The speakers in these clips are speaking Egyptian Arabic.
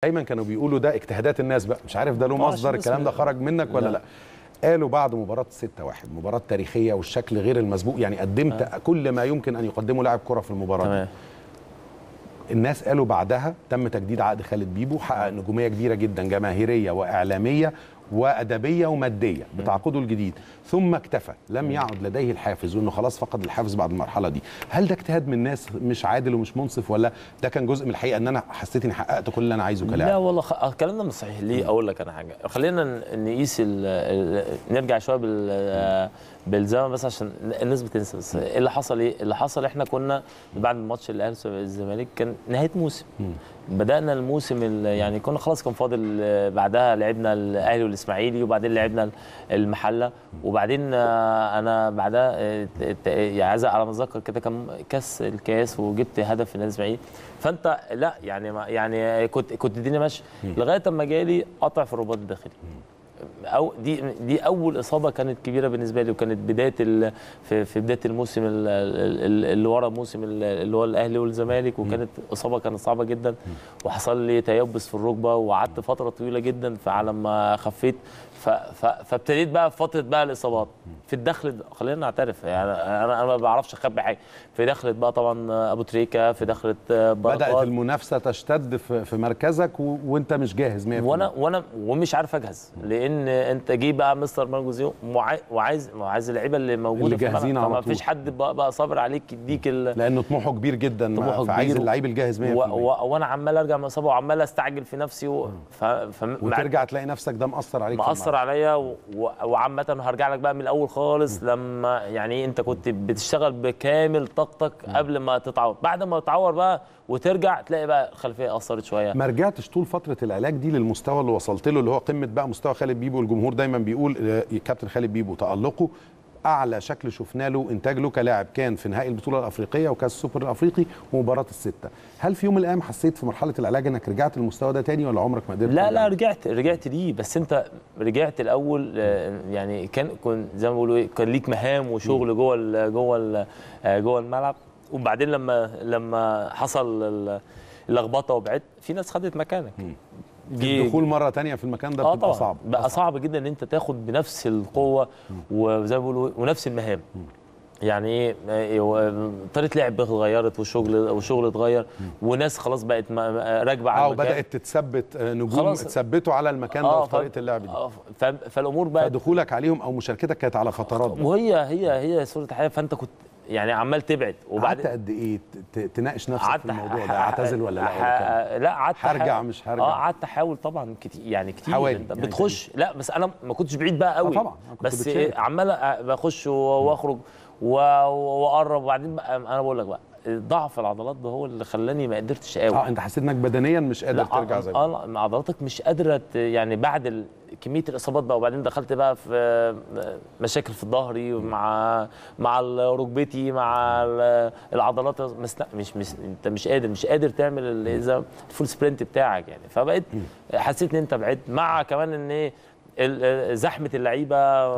دايما كانوا بيقولوا ده اجتهادات الناس بقى مش عارف ده له طبعاً مصدر عشان الكلام ده الناس- خرج منك ولا لا, لا. قالوا بعد مباراة 6-1 مباراة تاريخية والشكل غير المسبوق يعني قدمت آه. كل ما يمكن أن يقدمه لاعب كرة في المباراة دي. تمام الناس قالوا بعدها تم تجديد عقد خالد بيبو حقق نجوميه كبيره جدا جماهيريه واعلاميه وادبيه وماديه بتعاقده الجديد ثم اكتفى لم يعد لديه الحافز وانه خلاص فقد الحافز بعد المرحله دي هل ده اجتهاد من الناس مش عادل ومش منصف ولا ده كان جزء من الحقيقه ان انا حسيت اني حققت كل اللي انا عايزه لا كلاعب والله خ... الكلام ده مش صحيح ليه اقول لك انا حاجه خلينا ن- نقيس ال... ال... نرجع شويه بال بالزمن بس عشان الناس بتنسى بس إيه اللي حصل ايه اللي حصل احنا كنا بعد الماتش الاهلي الزمالك كان نهايه موسم بدانا الموسم ال- يعني كنا خلاص كان فاضل آه، بعدها لعبنا الاهلي والاسماعيلي وبعدين لعبنا المحله وبعدين آه، انا بعدها آه، ت- ت- يعني عايز على ما اتذكر كده كان كاس الكاس وجبت هدف في النادي الاسماعيلي فانت لا يعني ما يعني كنت كنت الدنيا ماشيه لغايه اما جالي قطع في الرباط الداخلي او دي دي اول اصابه كانت كبيره بالنسبه لي وكانت بدايه ال في, في بدايه الموسم ال- ال- اللي ورا موسم ال- اللي هو الاهلي والزمالك وكانت اصابه كانت صعبه جدا وحصل لي تيبس في الركبه وقعدت فتره طويله جدا فعلى ما خفيت ف- ف- فابتديت بقى في فتره بقى الاصابات في الدخل خلينا نعترف يعني انا انا ما بعرفش اخبي حاجه في دخلت بقى طبعا ابو تريكه في دخلت بدات بركات المنافسه تشتد في, في مركزك و... وانت مش جاهز 100% وانا وانا ومش عارف اجهز لان انت جه بقى مستر مانجوزيو وعاي- وعايز وعايز اللعيبه اللي موجوده اللي في الملعب. جاهزين على فما طول. فيش حد بقى, بقى صابر عليك يديك ال... لانه طموحه كبير جدا طموحه فعايز كبير و- اللعيب الجاهز 100% و... و... وانا عمال ارجع من اصابه وعمال استعجل في نفسي و... ف... ف... وترجع تلاقي نفسك ده مأثر عليك في مأثر الملعب. عليا و... و- وعامة هرجع لك بقى من الأول خالص لما يعني أنت كنت بتشتغل بكامل طاقتك قبل ما تتعور، بعد ما تتعور بقى وترجع تلاقي بقى الخلفية أثرت شوية ما رجعتش طول فتره العلاج دي للمستوى اللي وصلت له اللي هو قمه بقى مستوى خالد بيبو الجمهور دايما بيقول آه، كابتن خالد بيبو تألقه اعلى شكل شفناه له انتاج له كلاعب كان في نهائي البطوله الافريقيه وكاس السوبر الافريقي ومباراه السته هل في يوم من الايام حسيت في مرحله العلاج انك رجعت للمستوى ده تاني ولا عمرك ما قدرت لا ترجع لا له؟ رجعت رجعت ليه بس انت رجعت الاول آه، يعني كان كن زي ما بيقولوا ايه كان ليك مهام وشغل جوه ال جوه ال آه، جوه الملعب وبعدين لما لما حصل ال- اللخبطه وبعدت في ناس خدت مكانك جه- الدخول مره تانية في المكان ده اه بتبقى طبعا صعب بقى صعب جدا ان انت تاخد بنفس القوه وزي ما بيقولوا ونفس المهام يعني ايه إيه، و- طريقه لعب اتغيرت وشغل وشغل اتغير وناس خلاص بقت ما- ما- راكبه على اه المكان وبدات تتثبت آه، نجوم خلاص. اتثبتوا على المكان ده اه في طريقه اللعب دي آه، ف- فالامور بقت فدخولك عليهم او مشاركتك كانت على فترات بقى. وهي هي هي صوره الحياه فانت كنت يعني عمال تبعد قعدت وبعدين قد ايه ت- ت- تناقش نفسك في قعدت الموضوع ح- ده اعتزل ولا لا ولا كام؟ ح- لا قعدت هرجع أحاول- مش هرجع. اه قعدت احاول طبعا كتير يعني كتير حوالي، انت يعني بتخش لا بس انا ما كنتش بعيد بقى قوي طبعا، كنت بس بتشارك. إيه، عمال أ- بخش و- واخرج و- واقرب وبعدين بقى انا بقول لك بقى ضعف العضلات ده هو اللي خلاني ما قدرتش قوي اه انت حسيت انك بدنيا مش قادر لا ترجع زي ما اه لا عضلاتك مش قادره ت- يعني بعد ال- كميه الاصابات بقى وبعدين دخلت بقى في مشاكل في ظهري مع مع ال- ركبتي مع ال- العضلات بس لا مش مش انت مش قادر مش قادر تعمل ال- زي الفول سبرنت بتاعك يعني فبقيت حسيت ان انت بعدت مع كمان ان ايه ال- زحمه اللعيبه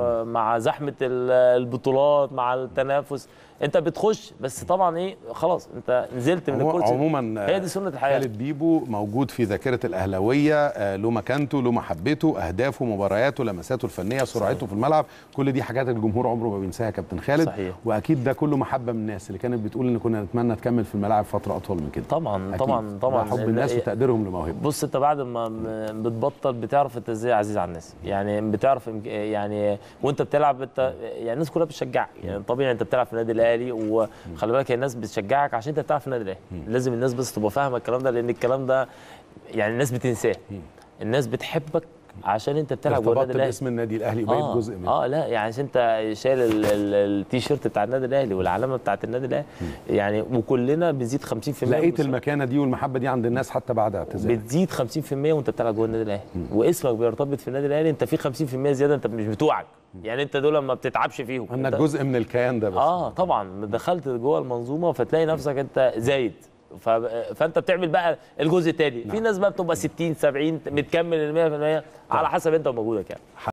مع زحمه ال- البطولات مع التنافس انت بتخش بس طبعا ايه خلاص انت نزلت من هو الكرسي عموما هي دي سنه الحياه خالد بيبو موجود في ذاكره الاهلاويه آه، له مكانته له محبته اهدافه مبارياته لمساته الفنيه سرعته في الملعب كل دي حاجات الجمهور عمره ما بينساها يا كابتن خالد صحيح. واكيد ده كله محبه من الناس اللي كانت بتقول ان كنا نتمنى تكمل في الملاعب فتره اطول من كده طبعا أكيد. طبعا طبعا ده حب لا- الناس وتقديرهم لموهبه بص انت بعد ما م- بتبطل بتعرف انت ازاي عزيز على الناس يعني بتعرف إمك- يعني وانت بتلعب انت يعني الناس كلها بتشجعك يعني طبيعي انت بتلعب في النادي الاهلي وخلي بالك هي الناس بتشجعك عشان انت بتلعب في النادي الاهلي لازم الناس بس تبقى فاهمه الكلام ده لان الكلام ده يعني الناس بتنساه الناس بتحبك عشان انت بتلعب جوه ارتبطت النادي الاهلي باسم النادي الاهلي وبقيت اه جزء منه اه لا يعني عشان انت شايل ال- ال- التيشيرت بتاع النادي الاهلي والعلامه بتاعت النادي الاهلي يعني وكلنا بنزيد 50% لقيت من- المكانه دي والمحبه دي عند الناس حتى بعد اعتزالك بتزيد 50% وانت بتلعب جوه النادي الاهلي واسمك بيرتبط في النادي الاهلي انت في 50% زياده انت مش بتوعك يعني انت دول ما بتتعبش فيهم انك انت- جزء من الكيان ده بس اه طبعا دخلت جوه المنظومه فتلاقي نفسك انت زايد ف... فانت بتعمل بقى الجزء الثاني في ناس بقى بتبقى 60 70 بتكمل ال 100% على حسب انت ومجهودك يعني